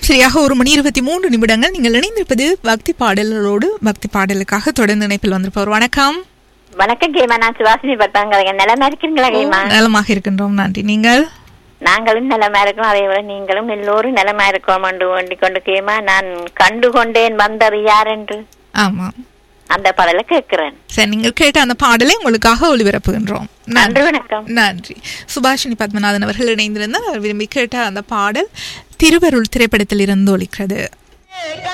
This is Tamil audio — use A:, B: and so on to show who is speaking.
A: நேரம் சரியாக ஒரு மணி இருபத்தி மூன்று நிமிடங்கள் நீங்கள் இணைந்திருப்பது பக்தி பாடல்களோடு பக்தி பாடலுக்காக தொடர்ந்து இணைப்பில் வந்திருப்பவர் வணக்கம்
B: வணக்கம் கேமா நான் சுவாசினி பட்டாங்க நிலமா இருக்கிறீங்களா கேமா
A: நலமாக இருக்கின்றோம் நன்றி நீங்கள்
B: நாங்களும் நிலமா இருக்கோம் அதே போல நீங்களும் எல்லோரும் நிலமா இருக்கோம் என்று வேண்டிக் கொண்டு கேமா நான் கண்டு கொண்டேன் வந்தது யார் என்று
A: ஆமாம்
B: அந்த பாடலை கேட்கிறேன்
A: சரி நீங்கள் கேட்ட அந்த பாடலை உங்களுக்காக ஒளிபரப்புகின்றோம்
B: நன்றி வணக்கம்
A: நன்றி சுபாஷினி பத்மநாதன் அவர்கள் இணைந்திருந்தார் அவர் விரும்பி கேட்ட அந்த பாடல் திருவருள் திரைப்படத்தில் இருந்து ஒலிக்கிறது